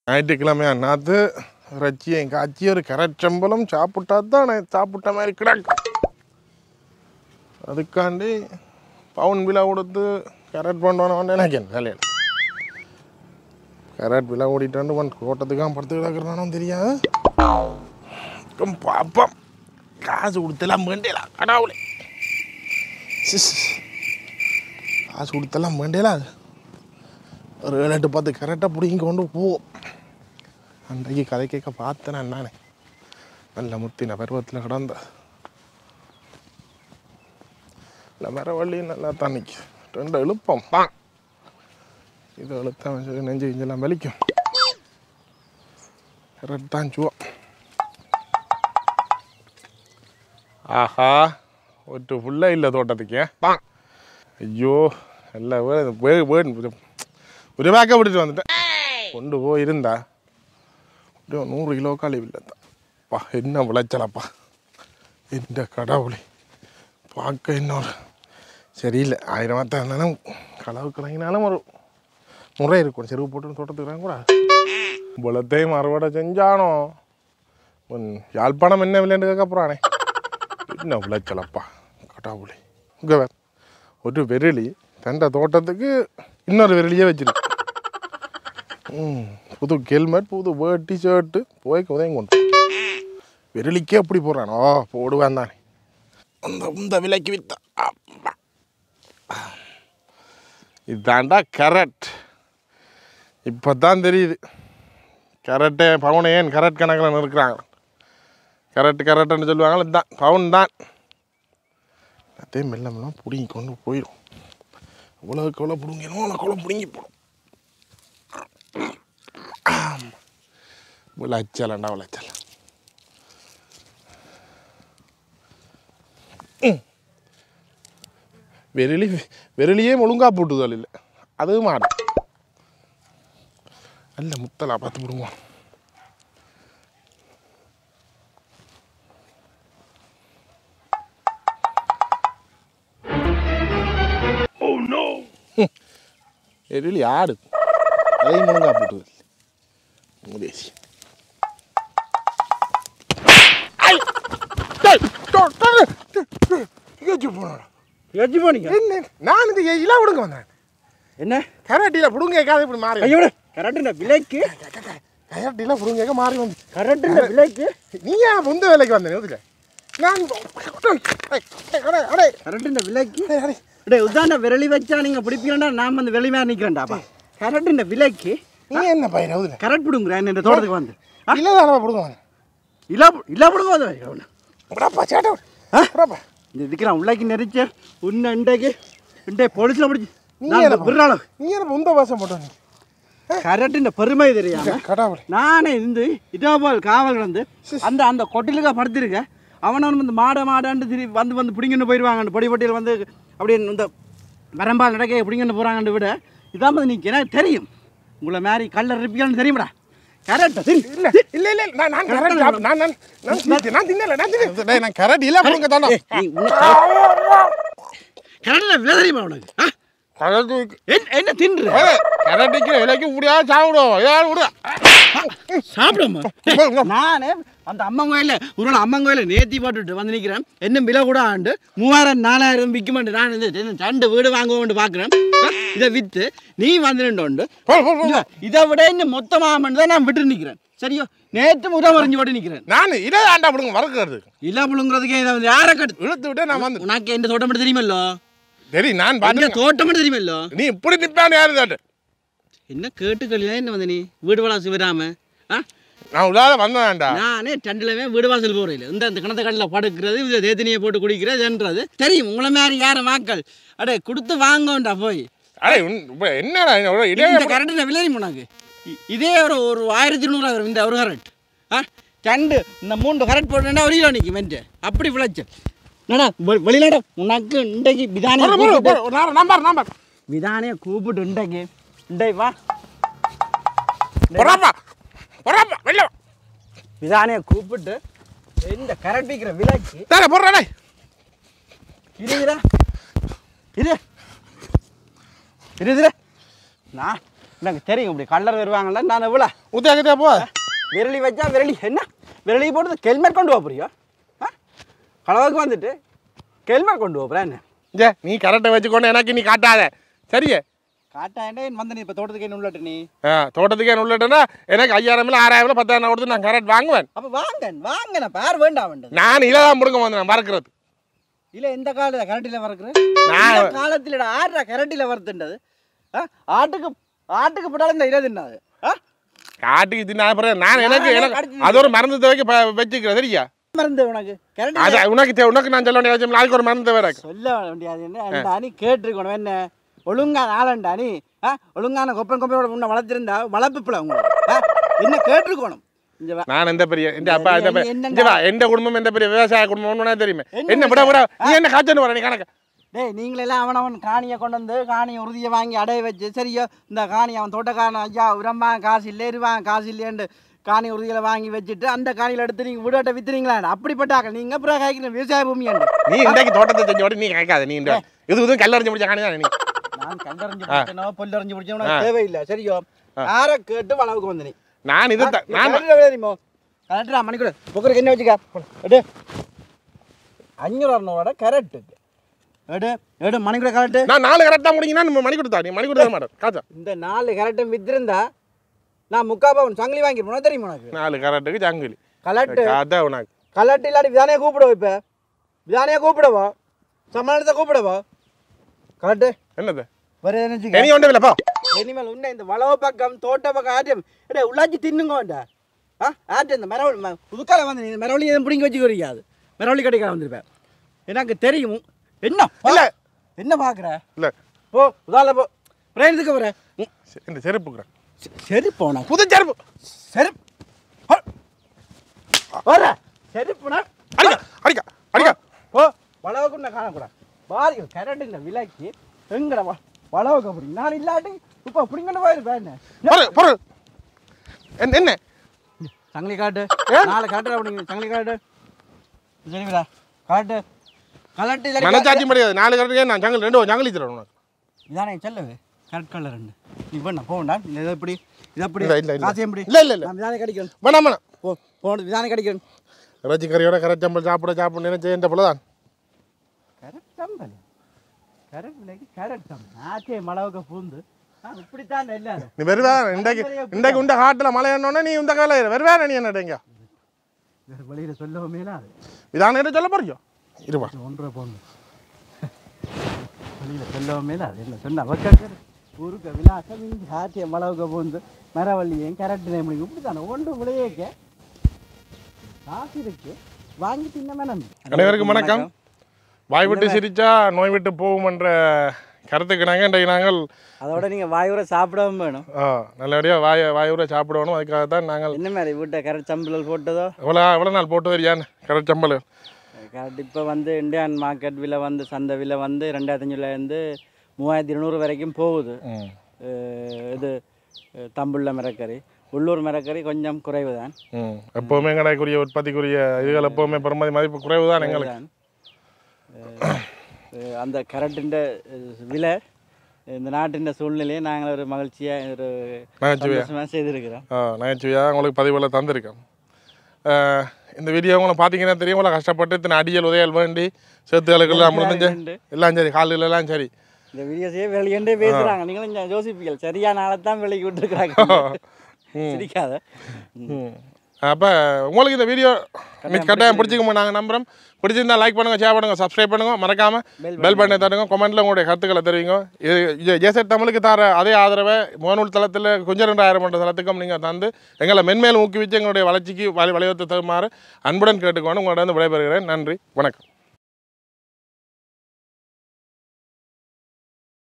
ஞாயிற்றுக்கிழமையா நாத்து இறைச்சியும் காய்ச்சி ஒரு கரச்சம்பளம் சாப்பிட்டா தான் நான் சாப்பிட்ட மாதிரி கிடக்கு அதுக்காண்டி பவுன் விலை கொடுத்து கேரட் பண்ணுவானு எனக்கு என்ன வேலையில் கேரட் விலை ஓடிட்டு ஒன் கோட்டத்துக்காக படுத்து கிடக்குறானோ தெரியாது கம் பாப்போம் காசு கொடுத்தெல்லாம் வேண்டியலாம் கடவுளே சிஸ் காசு கொடுத்தெல்லாம் வேண்டியலாம் அது ஒரு ஏழு எட்டு பத்து கரெக்டாக பிடிங்கி கொண்டு போவோம் அன்றைக்கு கதை கேட்க பார்த்தேன் நானே நல்ல முத்தின பருவத்தில் கிடந்த இல்லை வேற வழி நல்லா தான் நிற்கும் ரெண்டு எழுப்பம் பாங் இது எழுத்தான் சரி நெஞ்சு கிஞ்செல்லாம் வலிக்கும் கரெக்ட் தான் சுவா ஆஹா ஒட்டு ஃபுல்லாக இல்லை தோட்டத்துக்கு பாங் ஐயோ எல்லாம் வே- வே- வே- ஒரு பேக்கை விட்டுட்டு வந்துட்டேன் கொண்டு போய் இருந்தா அப்படியே ஒரு நூறு கிலோ காலி இல்லைத்தான் பா என்ன விளைச்சலப்பா இந்த கடவுளே பார்க்க இன்னொரு சரியில்லை ஆயிரம் வார்த்தை இருந்தாலும் களவு கிளங்கினாலும் ஒரு முறை இருக்கும் செருவு போட்டு தோட்டத்துக்கு கூட புலத்தையும் அறுவடை செஞ்சானோ உன் யாழ்ப்பாணம் என்ன விளையாண்டு கேட்க போகிறானே என்ன விளைச்சலப்பா கடவுளே இங்கே வேற ஒரு விரலி தண்ட தோட்டத்துக்கு இன்னொரு விரலியே வச்சிருக்கு ம் புது ஹெல்மெட் புது வேட்டி ஷர்ட்டு போய் உதயம் கொண்டு விரலிக்கே அப்படி போடுறானோ போடுவேன் தானே அந்த இந்த விலைக்கு வித்தா அப்பா. இதாண்டா கரெக்ட் இப்போ தான் தெரியுது கரெக்டே பவுனை ஏன் கரெக்ட் கணக்கில் இருக்கிறாங்க கரெக்ட் கரெக்டுன்னு சொல்லுவாங்களே இதுதான் பவுன் தான் அதே மெல்ல மெல்ல பிடுங்கி கொண்டு போயிடும் இவ்வளோக்கு எவ்வளோ பிடுங்கணும் உனக்கு எவ்வளோ பிடுங்கி போடும் விளைச்சலண்டா விளைச்சல் ம். விரலி விரலியே ஒழுங்கா போட்டுதல் இல்லை அது மாடு நல்ல முத்தலா பார்த்து விடுவோம் எரிலி ஆடு அதையும் ஒழுங்கா போட்டுதல் முதேசி எஜ்ஜி போனீங்க என்ன நான் இந்த இலா விடுங்க வந்தேன் என்ன கரட்டியில் புடுங்க கேட்காத இப்படி மாறி ஐயோட கரெக்டுங்க விலைக்கு கரட்டியில் புடுங்க கேட்க மாறி வந்து கரெக்டுங்க விலைக்கு நீ ஏன் முந்த வேலைக்கு வந்தேன் இதுல நான் அடே அடே கரெக்டுங்க விலைக்கு அடே அடே டேய் உதாரண விரலி வச்சா நீங்க பிடிப்பீங்கடா நான் வந்து வெளி மேல நிக்கிறேன்டாப்பா கரெக்டுங்க விலைக்கு நீ என்ன பையன் அதுல கரெக்ட் பிடுங்குறேன் இந்த தோட்டத்துக்கு வந்து இல்லை தானே புடுங்க வந்தேன் இல்ல இல்ல பிடுங்க வந்து விடப்பா சேட்டை விடப்பா இந்த இதுக்கெல்லாம் உள்ளாக்கி நெரிச்ச உன்ன இண்டைக்கு இண்டை போலீஸ்ல பிடிச்சி நீ நான் என்ன விடுறாளோ நீ என்ன உந்த வாசம் போட்ட நீ கரெக்டுங்க பெருமை தெரியாம கடவுளே நானே இருந்து இதாபால் காவல் வந்து அந்த அந்த கொட்டிலுக்கா படுத்திருக்க அவனும் வந்து மாட மாடான்ட்டு திரும்பி வந்து வந்து பிடிங்கன்னு போயிடுவாங்க பொடி பொட்டியில் வந்து அப்படியே இந்த வரம்பால் நடக்க பிடிங்கன்னு போகிறாங்கன்னு விட இதான் வந்து நீ எனக்கு தெரியும் உங்களை மாதிரி கல்ல இருப்பீங்கன்னு தெரியுமாடா கரெக்டா இல்ல இல்ல இல்ல நான் நான் கரண்ட் சாப்பிட்டு நான் நான் நான் தின்னல, நான் தின்னல நான் தின்னல டேய் நான் கரண்ட் இல்ல புடுங்க தானே கரெக்டாக விலை தெரியுமா உனக்கு ஆ? கரண்ட் என்ன- என்ன தின்று கரண்டிக்கு இலைக்கு முடியா சாப்பிடும் ஏதாவது விடு சாப்பிடுமா நானே அந்த அம்மன் கோயிலில் ஒரு நாள் அம்மன் கோயிலில் நேத்தி போட்டுட்டு வந்து நிற்கிறேன் என்ன விலை கூட ஆண்டு மூவாயிரம் நாலாயிரம் விற்க மாட்டேன் நான் இந்த இந்த ரெண்டு வீடு வாங்குவோம்னு பார்க்குறேன் இதை விற்று நீ வந்துட்டு போ, போ, போ. இதை விட இன்னும் மொத்தமாக தான் நான் விட்டு நிற்கிறேன் சரியோ நேற்று முதல் மறைஞ்சு போட்டு நிற்கிறேன் நான் இதை ஆண்டா பிடுங்க மறக்கிறது இல்லை புழுங்குறதுக்கே இதை வந்து யாரை கட்டு இழுத்து விட்டு நான் வந்து உனக்கு இந்த தோட்டம் மட்டும் தெரியுமல்லோ சரி நான் இந்த பாட்டு தோட்டம் மட்டும் தெரியுமல்லோ நீ இப்படி நிப்பான்னு யாரு தாட்டு என்ன கேட்டுக்கல என்ன வந்து நீ வீடு வாசல் விடாம ஆ நான் உள்ளாத வந்தேன்டா நானே டண்டுலவே வீடு வாசல் போகிறேன் இந்த இந்த கிணத்து கல்லில் படுக்கிறது இந்த தேத்தினியை போட்டு குடிக்கிறதுன்றது தெரியும் உங்களை மாதிரி யார் வாக்கள் அடே கொடுத்து வாங்கோண்டா போய் அடே உன் இப்ப என்னடா இவ்வளவு இடையே இந்த கரண்ட் விளையும் உனக்கு இ- இதே ஒரு ஒரு ஆயிரத்தி நூறு வரும் இந்த ஒரு கரண்ட் ஆ ரெண்டு இந்த மூன்று கரண்ட் போட்டேன்னா ஒரு கிலோ நிற்கும் மென்ட்டு அப்படி விளைச்சல் என்னடா வெ- வெளிநாடு உனக்கு இன்றைக்கு விதானியை போடு, போடு, கூப்பிட்டு போடு. நம்பர், நம்பர் நம்பர் விதானியை கூப்பிட்டு இன்றைக்கு இண்டை வா பொறாப்பா பொறாப்பா வெளில வா. விதானியை கூப்பிட்டு இந்த கரண்ட் விற்கிற விலைக்கு டேய், போடுறா டேய். இருதுடா இரு இருதுடா நான் எனக்கு தெரியும் இப்படி கல்லர் வருவாங்கல்ல நான் எவ்வளோ ஊத்தியா கிட்டே போ விரலி வச்சா விரலி என்ன விரலி போட்டு ஹெல்மெட் கொண்டு போறியோ ஆ களவுக்கு வந்துட்டு ஹெல்மெட் கொண்டு போறா என்ன ஜே நீ கரெக்டை வச்சுக்கொண்டு எனக்கு நீ காட்டாத சரியே காட்டாண்டே வந்து நீ இப்போ தோட்டத்துக்கு என்ன உள்ளட்டு நீ ஆ தோட்டத்துக்கே உள்ளட்டேன்னா எனக்கு ஐயாயிரம் இல்லை ஆறாயிரம் இல்லை பத்தாயிரம் கொடுத்து நான் கரெக்ட் வாங்குவேன் அப்போ வாங்க வாங்க நான் பேர் வேண்டாம் வேண்டது நான் இதை தான் முடுங்க வந்தேன் மறக்கிறது இல்லை எந்த காலத்தில் கரண்டியில் வறக்குற நான் இந்த காலத்தில் ஆடுற கரண்டியில் வறுத்துண்டது ஆ ஆட்டுக்கு ஆட்டுக்கு போட்டாலும் இந்த இலை தின்னாது ஆ காட்டுக்கு தின்னா அப்புறம் நான் எனக்கு நானே எனக்கு கடிச்சு அது ஒரு மருந்து தேவைக்கு ப- வச்சுக்கிறேன் சரியா மருந்து உனக்கு கரண்டி அது உனக்கு தே- உனக்கு நான் சொல்ல வேண்டிய அவசியம் இல்லை. அதுக்கு ஒரு மருந்து தேவை இருக்கு சொல்ல வேண்டியது என்ன அந்த அணி கேட்டிருக்கணும் என்ன ஒழுங்கா நாளண்டா நீ ஆ ஒழுங்கான கொப்பன் கொப்பனோட முன்ன வளர்த்திருந்தா வளர்ப்புல உங்களுக்கு ஆ என்ன கேட்டிருக்கணும் இங்க வா நான் எந்த பெரிய எந்த அப்பா எந்த பெரிய என்னண்டா? இங்க வா, எந்த குடும்பம் எந்த பெரிய விவசாய குடும்பம் ஒன்று தெரியுமே என்ன என்ன விட விட நீ என்ன காய்ச்சல் வர நீ கணக்கு டேய் நீங்களெல்லாம் அவன் அவன் காணியை கொண்டு வந்து காணியை உறுதியை வாங்கி அடைய வச்சு சரியோ இந்த காணி அவன் தோட்டக்காரன் ஐயா உரம்பா காசு இல்லை இருவான் காசு இல்லையேண்டு காணி உறுதியில் வாங்கி வச்சுட்டு அந்த காணியில் எடுத்து நீங்கள் விடாட்ட வித்துறீங்களா அப்படிப்பட்ட ஆக்கள் நீங்கள் அப்புறம் காய்க்கிற விவசாய பூமி நீ இன்றைக்கு தோட்டத்தை செஞ்சோட நீ கேட்காத நீ இந்த இது இதுவும் கல்லறிஞ்சு முடிச்ச காணி நீ நான் கண்டறிஞ்சு பிடிச்சனோ பொல்லறிஞ்சு பிடிச்சனோ உனக்கு தேவையில்லை சரியோ யாரை கேட்டு வளவுக்கு வந்து நீ நான் இது தான் நான் தெரியுமோ கரெக்டா மணிக்கூட புக்கருக்கு என்ன வச்சுக்க எடு அஞ்சூறு அறநூறோட கரெக்ட் எடு எடு மணிக்கூட கரெக்டு நான் நாலு கரெக்டாக முடிங்கினா நம்ம மணி கொடுத்தா நீ மணி கொடுத்த மாட்டேன் காய்ச்சா இந்த நாலு கரெக்டும் வித்திருந்தா நான் முக்கா பவுன் சங்கிலி வாங்கிருப்பேன் தெரியுமா உனக்கு நாலு கரெக்டுக்கு ஜங்கிலி கலட்டு அதான் உனக்கு கலட்டு இல்லாட்டி விதானையை கூப்பிடுவோம் இப்போ விதானையை கூப்பிடவோ சமாளத்தை கூப்பிடவோ கலட்டு என்னது வேறு என்ன இனி ஒன்றும் இல்லைப்பா இனிமேல் உன்னை இந்த வளவு பக்கம் தோட்ட பக்கம் ஆட்டம் எடே உள்ளாச்சி தின்னுங்கோண்டா ஆ ஆட்டு இந்த மரவழி ம- புதுக்கால வந்து நீ மரவழி எதுவும் பிடிங்கி வச்சுக்கிறீங்க அது மரவழி கடைக்கார வந்திருப்பேன் எனக்கு தெரியும் என்ன இல்ல. என்ன பார்க்குற இல்லை போ உதால போ பிரயாணத்துக்கு வர இந்த செருப்புக்குறேன் சரி போனா புது செருப்பு செருப்பு ஹ. வர செருப்புனா அடிக்க அடிக்க அடிக்க போ வளவுக்கு நான் காணக்கூடாது பாருங்க கரண்ட்டுங்க விலைக்கு எங்கட வ வளவுக்கு அப்படி நான் இல்லாட்டி இப்போ அப்படிங்கன்னு போயிருப்பேன் என்ன பொருள் பொருள் என்ன என்ன சங்கிலி காட்டு நாலு காட்டு அப்படிங்க சங்கிலி காட்டு சரிங்களா காட்டு கலட்டு இல்லாட்டி மனச்சாட்சி முடியாது நாலு கரெக்டுக்கு நான் ஜங்கல் ரெண்டு ஜங்கலி தரேன் உனக்கு இதானே செல்லவு கரெக்ட் கலர் ரெண்டு நீ பண்ண போண்டா இது எப்படி இது எப்படி இல்ல, இல்ல, இல்ல. காசு எப்படி இல்ல, இல்ல, இல்ல. நான் விதானே கிடைக்கணும் வேணாம் வேணாம் போ போன விதானே கிடைக்கணும் இறைச்சி கறியோட கரெக்ட் சம்பல் சாப்பிட சாப்பிட நினைச்சு என்ற போல தான் கரெக்ட் சம்பல் கரெக்ட் விலைக்கு கரெக்ட் சம்பல் ஆச்சே மளவுக்கு பூந்து ஆ, இப்படித்தான் எல்லாரும் நீ வருவா இன்றைக்கு இன்றைக்கு உண்ட காட்டில் மழை என்னோடனே நீ இந்த காலை வருவா நீ என்னடங்க வேறு வழியில் சொல்லவுமே அது இதான என்ன சொல்ல போறியோ இருவா ஒன்றரை பவுன் வெளியில் சொல்லவுமே அது என்ன சொன்ன அவக்காக்கர் ஊருக்கு விலாசம் இங்கே ஆச்சிய மளவுக்கு பூந்து மரவள்ளியும் கரெக்ட் நேம் இப்படி தானே ஒன்று விளையக்க காசு இருக்கு வாங்கி தின்னமே நம்பி அனைவருக்கும் வணக்கம் வாய் விட்டு சிரிச்சா நோய் விட்டு போகும் என்ற கருத்துக்கு நாங்கள் இன்றைக்கு நாங்கள் அதோட நீங்கள் வாயுற சாப்பிடவும் வேணும் ஆ, நல்லபடியாக வாய வாயூரை சாப்பிடணும் அதுக்காக தான் நாங்கள் என்ன மாதிரி வீட்டை கரெக்ட் சம்பளம் போட்டதோ எவ்வளோ எவ்வளோ நாள் போட்டு வரியான்னு கரெக்ட் சம்பல் கரெக்ட் இப்போ வந்து இந்தியன் மார்க்கெட் விலை வந்து சந்தை விலை வந்து ரெண்டாயிரத்தி அஞ்சுலேருந்து மூவாயிரத்தி இருநூறு வரைக்கும் போகுது ம் அஹ் இது அஹ் தம்புள்ள மரக்கறி உள்ளூர் மரக்கறி கொஞ்சம் குறைவு தான் ம் எப்போவுமே கடைக்குரிய உற்பத்திக்குரிய இதுகள் எப்போவுமே பெருமதி மதிப்பு குறைவு தான் எங்களுக்கு தான். அஹ் அஹ் அந்த கரண்ட்டின் விலை இந்த நாட்டின் சூழ்நிலையை நாங்கள் ஒரு மகிழ்ச்சியாக ஒரு நகைச்சுவையா சந்தோஷமாக செய்திருக்கிறோம் ஆ நகைச்சுவையாக உங்களுக்கு பதிவில் தந்திருக்கேன் ஆ, இந்த வீடியோ உங்களை பார்த்தீங்கன்னா தெரியும் உங்களை கஷ்டப்பட்டு இத்தனை அடியல் உதயல் வேண்டி சேத்துகளுக்கெல்லாம் முடிஞ்சு உண்டு. எல்லாம் சரி காலையில எல்லாம் சரி இந்த வீடியோஸே வெளியண்டே பேசுகிறாங்க நீங்களும் கொஞ்சம் யோசிப்பீங்கள் சரியான ஆளை தான் வெளியே விட்டுருக்குறாங்க சிரிக்காத ம் அப்போ உங்களுக்கு இந்த வீடியோ மிஸ் கட்டாயம் பிடிச்சிக்கோங்க நாங்கள் நம்புகிறோம் பிடிச்சிருந்தா லைக் பண்ணுங்கள் ஷேர் பண்ணுங்கள் சப்ஸ்கிரைப் பண்ணுங்க மறக்காமல் பெல் பட்டனை தருங்க கமெண்ட்டில் உங்களுடைய கருத்துக்களை தெரிவிங்க இது ஜேசட் தமிழுக்கு தர அதே ஆதரவை முகநூல் தளத்தில் கொஞ்சம் ரெண்டாயிரம் என்ற தளத்துக்கும் நீங்கள் தந்து எங்களை மென்மேலும் ஊக்குவித்து எங்களுடைய வளர்ச்சிக்கு வழி வழிவகுத்து தருமாறு அன்புடன் கேட்டுக்கொண்டு உங்களிடம் விடைபெறுகிறேன் நன்றி வணக்கம்